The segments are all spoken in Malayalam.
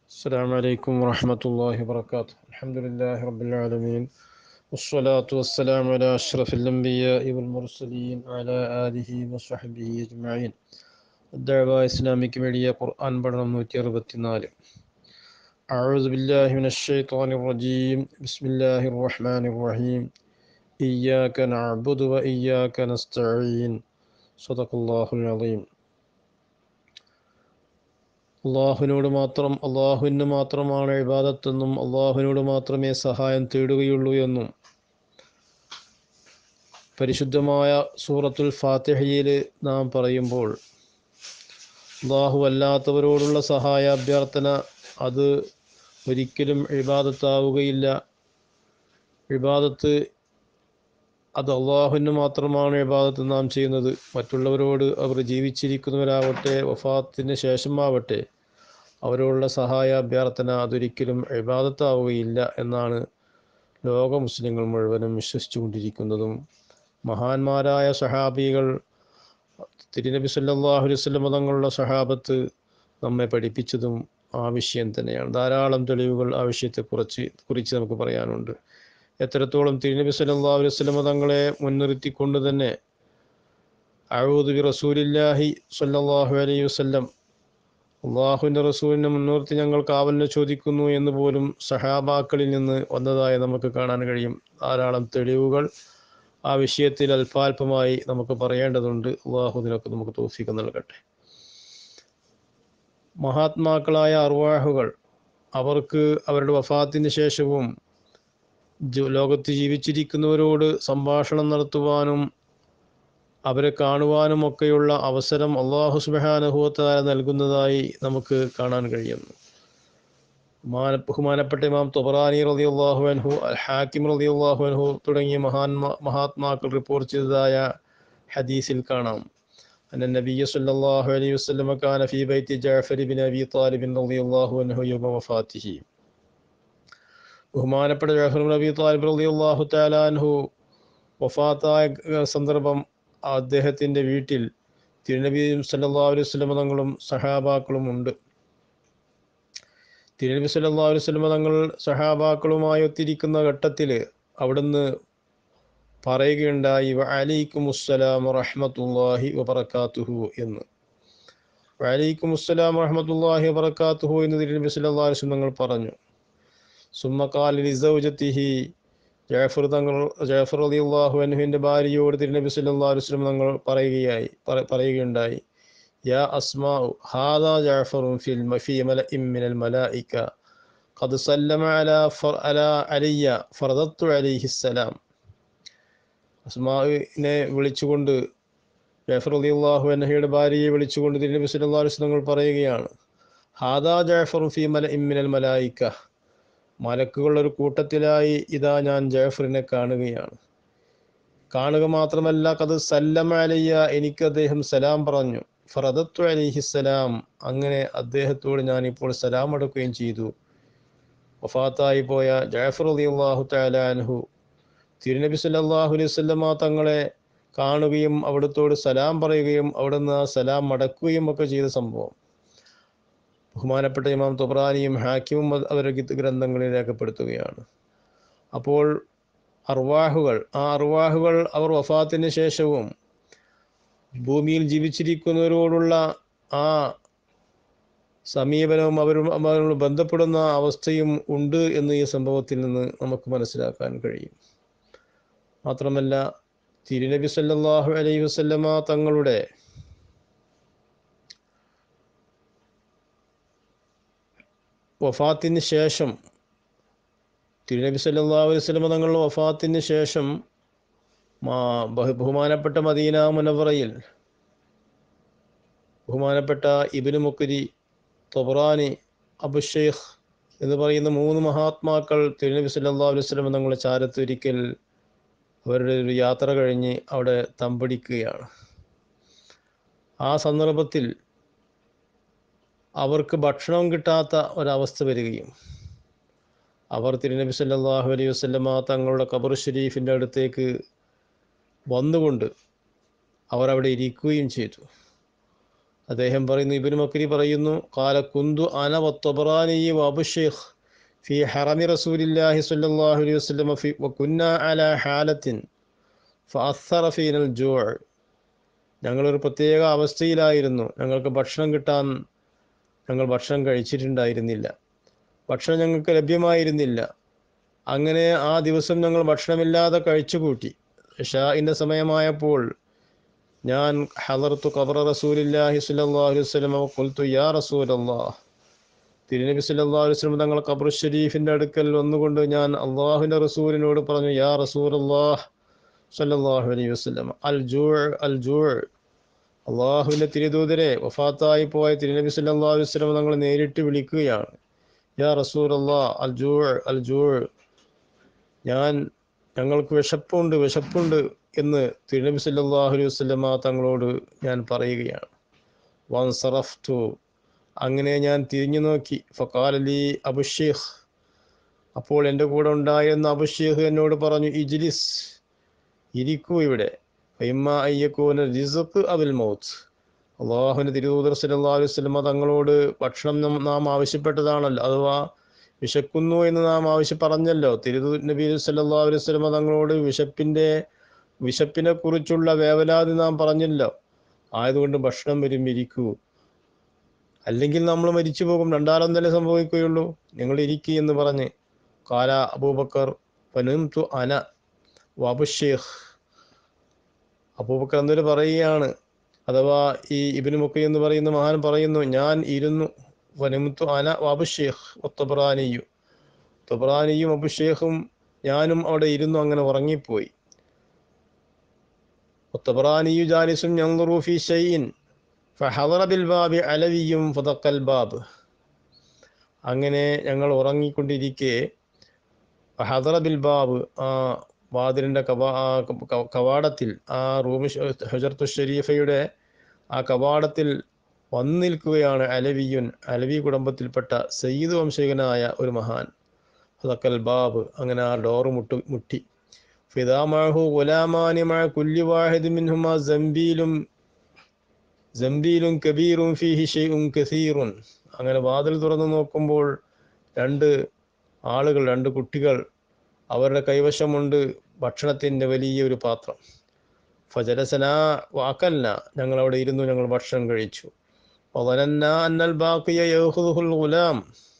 السلام عليكم ورحمة الله وبركاته الحمد لله رب العالمين والصلاة والسلام على أشرف الأنبياء والمرسلين وعلى آله وصحبه أجمعين الدعوة إسلامك ميديا قرآن بدر نوتي أربعة أعوذ بالله من الشيطان الرجيم بسم الله الرحمن الرحيم إياك نعبد وإياك نستعين صدق الله العظيم അള്ളാഹുവിനോട് മാത്രം അള്ളാഹുവിന് മാത്രമാണ് ഇബാദത്തെന്നും അള്ളാഹുവിനോട് മാത്രമേ സഹായം തേടുകയുള്ളൂ എന്നും പരിശുദ്ധമായ സൂറത്തുൽ ഫാത്തിഹയിൽ നാം പറയുമ്പോൾ അള്ളാഹു അല്ലാത്തവരോടുള്ള സഹായ അഭ്യർത്ഥന അത് ഒരിക്കലും ഇബാദത്താവുകയില്ല ഇബാദത്ത് അത് അള്ളാഹുവിന് മാത്രമാണ് ഇബാദത്ത് നാം ചെയ്യുന്നത് മറ്റുള്ളവരോട് അവർ ജീവിച്ചിരിക്കുന്നവരാവട്ടെ വഫാത്തിന് ശേഷമാവട്ടെ അവരോടുള്ള സഹായ അഭ്യർത്ഥന അതൊരിക്കലും ഇബാദത്താവുകയില്ല എന്നാണ് ലോക മുസ്ലിങ്ങൾ മുഴുവനും വിശ്വസിച്ചുകൊണ്ടിരിക്കുന്നതും മഹാന്മാരായ സഹാബികൾ തിരുനബി സല്ലാഹു അലൈവല്ലം തങ്ങളുടെ സഹാബത്ത് നമ്മെ പഠിപ്പിച്ചതും ആ വിഷയം തന്നെയാണ് ധാരാളം തെളിവുകൾ ആ വിഷയത്തെ കുറിച്ച് കുറിച്ച് നമുക്ക് പറയാനുണ്ട് എത്രത്തോളം തിരുനബി സല്ലാ അലൈഹി സ്വലമ തങ്ങളെ മുൻനിർത്തിക്കൊണ്ട് തന്നെ അഴൂദ് ബി റസൂലില്ലാഹി സല്ലാഹു അലൈഹി വസ്ലം അള്ളാഹുവിൻ്റെ റസൂലിനെ മുൻനിർത്തി ഞങ്ങൾ കാവലിനെ ചോദിക്കുന്നു എന്ന് പോലും സഹാബാക്കളിൽ നിന്ന് വന്നതായി നമുക്ക് കാണാൻ കഴിയും ധാരാളം തെളിവുകൾ ആ വിഷയത്തിൽ അല്പാൽപമായി നമുക്ക് പറയേണ്ടതുണ്ട് അള്ളാഹുദിനൊക്കെ നമുക്ക് തോഫിക്ക് നൽകട്ടെ മഹാത്മാക്കളായ അർവാഹുകൾ അവർക്ക് അവരുടെ വഫാത്തിന് ശേഷവും ലോകത്ത് ജീവിച്ചിരിക്കുന്നവരോട് സംഭാഷണം നടത്തുവാനും അവരെ കാണുവാനും ഒക്കെയുള്ള അവസരം അള്ളാഹു സുബാനുഭവത്തായ നൽകുന്നതായി നമുക്ക് കാണാൻ കഴിയുന്നു മാന ബഹുമാനപ്പെട്ട ഇമാം തൊബറാനി റതി അള്ളാഹു അൻഹു അൽ ഹാക്കിം റതി അള്ളാഹു അൻഹു തുടങ്ങിയ മഹാന്മാ മഹാത്മാക്കൾ റിപ്പോർട്ട് ചെയ്തതായ ഹദീസിൽ കാണാം أن النبي صلى الله عليه وسلم كان في بيت جعفر بن أبي طالب رضي الله عنه يوم وفاته ബഹുമാനപ്പെട്ട ജാഫർ നബി താലിബ് റലി അള്ളാഹു താലാൻഹു വഫാത്തായ സന്ദർഭം അദ്ദേഹത്തിൻ്റെ വീട്ടിൽ തിരുനബി സല്ലാ അലൈഹി സ്വലമ തങ്ങളും സഹാബാക്കളും ഉണ്ട് തിരുനബി സല്ലാ അലൈഹി സ്വലമ തങ്ങൾ സഹാബാക്കളുമായി ഒത്തിരിക്കുന്ന ഘട്ടത്തിൽ അവിടുന്ന് പറയുകയുണ്ടായി അലൈക്കും അസ്സലാം റഹ്മത്തുല്ലാഹി വബർക്കാത്തുഹു എന്ന് വലൈക്കും അസ്സലാം റഹ്മത്തുല്ലാഹി വബർക്കാത്തുഹു എന്ന് തിരുനബി സല്ലാ അലൈഹി സ്വലം തങ്ങൾ പറഞ്ഞു സുമ്മക്കാലി സൗജത്തിഹി ജാഫർ തങ്ങൾ ജാഫർ അലി അള്ളാഹു അനുഹിൻ്റെ ഭാര്യയോട് തിരുനബി സല്ലല്ലാഹു അലൈഹി വസല്ലം തങ്ങൾ പറയുകയായി പറയുകയുണ്ടായി യാ അസ്മാ ഹാദാ ജാഫറും ഫിൽ ഫീ മലഇം മിനൽ മലായിക قد سلم على فر على علي فرضت عليه السلام അസ്മാവിനെ വിളിച്ചുകൊണ്ട് ജാഫർ അലി അള്ളാഹു അനഹയുടെ ഭാര്യയെ വിളിച്ചുകൊണ്ട് തിരുനബി സല്ലല്ലാഹു അലൈഹി വസല്ലം തങ്ങൾ പറയുകയാണ് ഹാദാ ജാഫർ ഫീ മലഇം മിനൽ മലായിക മലക്കുകളുടെ ഒരു കൂട്ടത്തിലായി ഇതാ ഞാൻ ജയഫറിനെ കാണുകയാണ് കാണുക മാത്രമല്ല കത് സല്ലമ അലയ്യ എനിക്ക് അദ്ദേഹം സലാം പറഞ്ഞു ഫറദത്തു അലിഹിസലാം അങ്ങനെ അദ്ദേഹത്തോട് ഞാൻ ഇപ്പോൾ സലാം അടക്കുകയും ചെയ്തു വഫാത്തായി പോയ ജയഫർ അലി അള്ളാഹു തലാൻഹു തിരുനബി സല്ലാഹു അലൈഹി സ്വല്ലമ തങ്ങളെ കാണുകയും അവിടുത്തോട് സലാം പറയുകയും അവിടുന്ന് ആ സലാം മടക്കുകയും ഒക്കെ ചെയ്ത സംഭവം ബഹുമാനപ്പെട്ട ഇമാം തൊബ്രാനിയും ഹാക്കിമും അവരുടെ ഗ്രന്ഥങ്ങളിൽ രേഖപ്പെടുത്തുകയാണ് അപ്പോൾ അർവാഹുകൾ ആ അർവാഹുകൾ അവർ വഫാത്തിന് ശേഷവും ഭൂമിയിൽ ജീവിച്ചിരിക്കുന്നവരോടുള്ള ആ സമീപനവും അവരും അവരോട് ബന്ധപ്പെടുന്ന അവസ്ഥയും ഉണ്ട് എന്ന് ഈ സംഭവത്തിൽ നിന്ന് നമുക്ക് മനസ്സിലാക്കാൻ കഴിയും മാത്രമല്ല തിരുനബി സല്ലാഹു അലൈഹി വസല്ലമ തങ്ങളുടെ വഫാത്തിന് ശേഷം തിരുനബി സല്ലാ അലൈഹി സ്വലമ തങ്ങളുടെ വഫാത്തിന് ശേഷം ബഹുമാനപ്പെട്ട മദീന മുനവറയിൽ ബഹുമാനപ്പെട്ട ഇബിന് മുക്കുരി തൊബറാനി അബുഷെയ്ഖ് എന്ന് പറയുന്ന മൂന്ന് മഹാത്മാക്കൾ തിരുനബി സല്ലാ അലൈഹി സ്വലമ തങ്ങളുടെ ചാരത്തൊരിക്കൽ അവരുടെ ഒരു യാത്ര കഴിഞ്ഞ് അവിടെ തമ്പടിക്കുകയാണ് ആ സന്ദർഭത്തിൽ അവർക്ക് ഭക്ഷണം കിട്ടാത്ത ഒരവസ്ഥ വരികയും അവർ തിരുനബി സല്ലാഹു അലൈഹി വസ്ലമ തങ്ങളുടെ ഖബർ ഷരീഫിൻ്റെ അടുത്തേക്ക് വന്നുകൊണ്ട് അവർ അവിടെ ഇരിക്കുകയും ചെയ്തു അദ്ദേഹം പറയുന്നു ഇബിന് മക്കരി പറയുന്നു കാല കുന്തു അന വത്തബറാനി വബുഷേഖ് ഫി ഹറമി റസൂലില്ലാഹി സ്വല്ലല്ലാഹു അലൈഹി വസല്ലം ഫി വകുന്ന അല ഹാലത്തിൻ ഫഅثر ഫീനൽ ജൂ ഞങ്ങളൊരു പ്രത്യേക അവസ്ഥയിലായിരുന്നു ഞങ്ങൾക്ക് ഭക്ഷണം കിട്ടാൻ ഞങ്ങൾ ഭക്ഷണം കഴിച്ചിട്ടുണ്ടായിരുന്നില്ല ഭക്ഷണം ഞങ്ങൾക്ക് ലഭ്യമായിരുന്നില്ല അങ്ങനെ ആ ദിവസം ഞങ്ങൾ ഭക്ഷണമില്ലാതെ കഴിച്ചുകൂട്ടി ഷാഇൻ്റെ സമയമായപ്പോൾ ഞാൻ ഹലർത്തു ഖബറ റസൂലില്ലാഹി സ്വല്ലല്ലാഹു അലൈഹി വസല്ലം ഖുൽതു യാ റസൂലല്ലാഹ് തിരുനബി സല്ലല്ലാഹു അലൈഹി വസല്ലം തങ്ങൾ ഖബർ ഷരീഫിൻ്റെ അടുക്കൽ വന്നുകൊണ്ട് ഞാൻ അള്ളാഹുവിൻ്റെ റസൂലിനോട് പറഞ്ഞു യാ റസൂലല്ലാഹ് സല്ലല്ലാഹു അലൈഹി വസല്ലം അൽ ജൂ അൽ ജൂ അള്ളാഹുവിൻ്റെ തിരുദൂതരെ വഫാത്തായി പോയ തിരുനബി സല്ലല്ലാഹു അലൈഹി വസല്ലം തങ്ങൾ നേരിട്ട് വിളിക്കുകയാണ് യാ റസൂലല്ലാഹ് അൽ ജൂ അൽ ജൂ ഞാൻ ഞങ്ങൾക്ക് വിശപ്പുണ്ട് വിശപ്പുണ്ട് എന്ന് തിരുനബി സല്ലല്ലാഹു അലൈഹി വസല്ലമ തങ്ങളോട് ഞാൻ പറയുകയാണ് വൻസറഫ്തു അങ്ങനെ ഞാൻ തിരിഞ്ഞു നോക്കി ഫക്കാലലി അബുഷേഖ് അപ്പോൾ എൻ്റെ കൂടെ ഉണ്ടായിരുന്ന അബുഷേഖ് എന്നോട് പറഞ്ഞു ഇജ്ലിസ് ഇരിക്കൂ ഇവിടെ ഫൈമ അയ്യക്കൂന റിസക്ക് അബിൽ മൗത്ത് അള്ളാഹുവിൻ്റെ തിരുവൂദർ സല്ലല്ലാഹു അലൈഹി വസല്ലമ തങ്ങളോട് ഭക്ഷണം നാം- നാം ആവശ്യപ്പെട്ടതാണല്ലോ അഥവാ വിശക്കുന്നു എന്ന് നാം ആവശ്യം പറഞ്ഞല്ലോ തിരുതു നബി സല്ലല്ലാഹു അലൈഹി വസല്ലമ തങ്ങളോട് വിശപ്പിൻ്റെ വിശപ്പിനെ കുറിച്ചുള്ള വേവലാതി നാം പറഞ്ഞല്ലോ ആയതുകൊണ്ട് ഭക്ഷണം വരും ഇരിക്കൂ അല്ലെങ്കിൽ നമ്മൾ മരിച്ചു പോകും രണ്ടാരം തന്നെ സംഭവിക്കുകയുള്ളൂ നിങ്ങൾ ഇരിക്കി എന്ന് പറഞ്ഞ് കാല അബൂബക്കർ പനുംതു അന വബുഷേഖ് അബൂബക്കർ എന്നൊരു പറയുകയാണ് അഥവാ ഈ ഇബിന് മുക്കി എന്ന് പറയുന്ന മഹാൻ പറയുന്നു ഞാൻ ഇരുന്നു വനുംതു അന വബുഷേഖ് ഒത്തബ്രാനിയു തൊബ്രാനിയും അബുഷേഖും ഞാനും അവിടെ ഇരുന്നു അങ്ങനെ ഉറങ്ങിപ്പോയി ഒത്തബ്രാനിയു ജാലിസും ഞങ്ങളുറു ഫി ഷൈഇൻ ഫഹദറ ബിൽ ബാബി അലവിയും ഫതക്കൽ ബാബ് അങ്ങനെ ഞങ്ങൾ ഉറങ്ങിക്കൊണ്ടിരിക്കെ ഫഹദറ ബിൽ ബാബ് ആ വാതിലിൻ്റെ കവാ ആ ക- കവാടത്തിൽ ആ റൂമി ഹജർത്തു ഷരീഫയുടെ ആ കവാടത്തിൽ വന്നു നിൽക്കുകയാണ് അലവിയുൻ അലവി കുടുംബത്തിൽപ്പെട്ട സയ്യിദ് വംശകനായ ഒരു മഹാൻ ഫതക്കൽ ബാബ് അങ്ങനെ ആ ഡോറ് മുട്ടു മുട്ടി ഫിദാമാഹു ഗുലാമാനി മഴ കുല്ലി വാഹിദ് മിൻഹുമാ ജംബീലും ജംബീലും കബീറും ഫീഹി ഷെയ്ഉം കസീറുൻ അങ്ങനെ വാതിൽ തുറന്നു നോക്കുമ്പോൾ രണ്ട് ആളുകൾ രണ്ട് കുട്ടികൾ അവരുടെ കൈവശമുണ്ട് ഭക്ഷണത്തിൻ്റെ വലിയൊരു പാത്രം ഫജലസന വാക്കല്ല ഞങ്ങൾ അവിടെ ഇരുന്നു ഞങ്ങൾ ഭക്ഷണം കഴിച്ചു وظننا أن الباقي يأخذه الغلام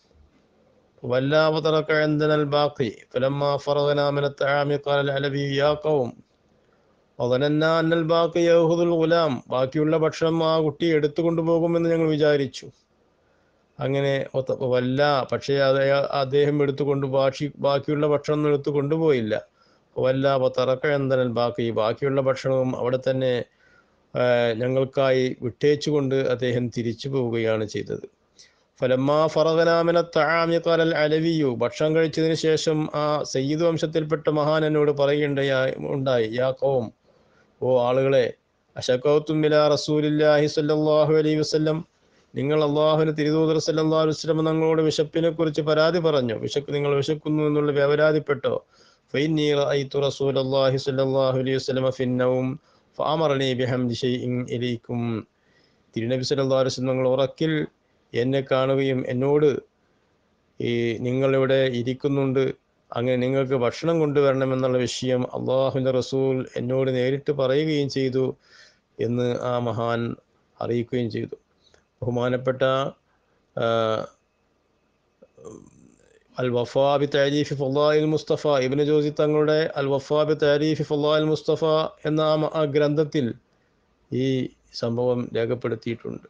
ولا وترك عندنا الباقي فلما فرغنا من الطعام قال العلبي يا قوم വതനന്ന അന്നൽ ബാക്കി യഹുദുൽ ഗുലാം ബാക്കിയുള്ള ഭക്ഷണം ആ കുട്ടി എടുത്തുകൊണ്ടു പോകുമെന്ന് ഞങ്ങൾ വിചാരിച്ചു അങ്ങനെ ഒത്ത- വല്ല പക്ഷേ അത് അദ്ദേഹം എടുത്തുകൊണ്ട് ബാക്കി ബാക്കിയുള്ള ഭക്ഷണം ഒന്നും എടുത്തു കൊണ്ടുപോയില്ല വല്ല തറക്ക എന്തനൽ ബാക്കി ബാക്കിയുള്ള ഭക്ഷണവും അവിടെ തന്നെ ആ, ഞങ്ങൾക്കായി വിട്ടേച്ചുകൊണ്ട് അദ്ദേഹം തിരിച്ചു പോവുകയാണ് ചെയ്തത് ഫലമ്മാ ഫറഗനാമിന തആമി ഖാലൽ അലവിയു ഭക്ഷണം കഴിച്ചതിന് ശേഷം ആ സയ്യിദ് വംശത്തിൽപ്പെട്ട മഹാൻ എന്നോട് പറയുകയുണ്ടായി ഉണ്ടായി യാ കൗം ഓ ആളുകളെ അശക്കൗത്തും ഇലാ റസൂലില്ലാഹി സ്വല്ലല്ലാഹു അലൈഹി വസല്ലം നിങ്ങൾ അള്ളാഹുവിന് തിരുതൂതർ സല്ലല്ലാഹു അലൈഹി വസല്ലം നിങ്ങളോട് വിശപ്പിനെ കുറിച്ച് പരാതി പറഞ്ഞു വിശക്ക് നിങ്ങൾ വിശക്കുന്നു എന്നുള്ള വേവലാതിപ്പെട്ടോ ഫൈന്നി റഅയ്തു റസൂലല്ലാഹി സ്വല്ലല്ലാഹു അലൈഹി വസല്ലം ഫിന്നവും ഫഅമറനി ബിഹംദി ഷൈഇൻ ഇലൈക്കും തിരുനബി സല്ലല്ലാഹു അലൈഹി വസല്ലം നിങ്ങൾ ഉറക്കിൽ എന്നെ കാണുകയും എന്നോട് ഈ നിങ്ങളിവിടെ ഇരിക്കുന്നുണ്ട് അങ്ങനെ നിങ്ങൾക്ക് ഭക്ഷണം കൊണ്ടുവരണമെന്നുള്ള വിഷയം അള്ളാഹുവിൻ്റെ റസൂൽ എന്നോട് നേരിട്ട് പറയുകയും ചെയ്തു എന്ന് ആ മഹാൻ അറിയിക്കുകയും ചെയ്തു ബഹുമാനപ്പെട്ട ആ, അൽ വഫാബി താരീഫി ഫുല്ലാഹിൽ മുസ്തഫ ഇബിന് ജോസി തങ്ങളുടെ അൽ വഫാബി താരീഫി ഫുല്ലാഹിൽ മുസ്തഫ എന്ന ആ മ- ആ ഗ്രന്ഥത്തിൽ ഈ സംഭവം രേഖപ്പെടുത്തിയിട്ടുണ്ട്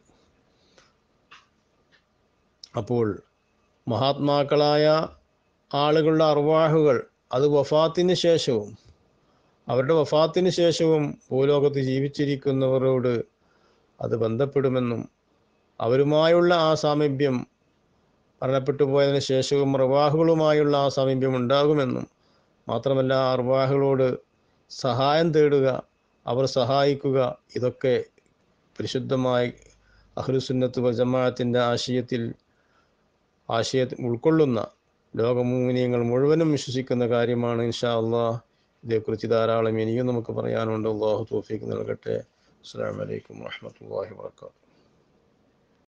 അപ്പോൾ മഹാത്മാക്കളായ ആളുകളുടെ അർവാഹുകൾ അത് വഫാത്തിന് ശേഷവും അവരുടെ വഫാത്തിന് ശേഷവും ഭൂലോകത്ത് ജീവിച്ചിരിക്കുന്നവരോട് അത് ബന്ധപ്പെടുമെന്നും അവരുമായുള്ള ആ സാമീപ്യം മരണപ്പെട്ടു പോയതിനു ശേഷവും അർവാഹുകളുമായുള്ള ആ സാമീപ്യം ഉണ്ടാകുമെന്നും മാത്രമല്ല ആ അർവാഹുകളോട് സഹായം തേടുക അവർ സഹായിക്കുക ഇതൊക്കെ പരിശുദ്ധമായി അഹ്ലുസുന്നത്ത് വൽ ജമാഅത്തിൻ്റെ ആശയത്തിൽ ആശയത്തിൽ ഉൾക്കൊള്ളുന്ന ലോകമൂനിയങ്ങൾ മുഴുവനും വിശ്വസിക്കുന്ന കാര്യമാണ് ഇൻഷാ അള്ളാഹ് ഇതേക്കുറിച്ച് ധാരാളം ഇനിയും നമുക്ക് പറയാനുണ്ട് അള്ളാഹു തോഫീക്ക് നൽകട്ടെ അസ്സാം വലൈക്കും വാഹമത്തല്ലാഹി വാത്തു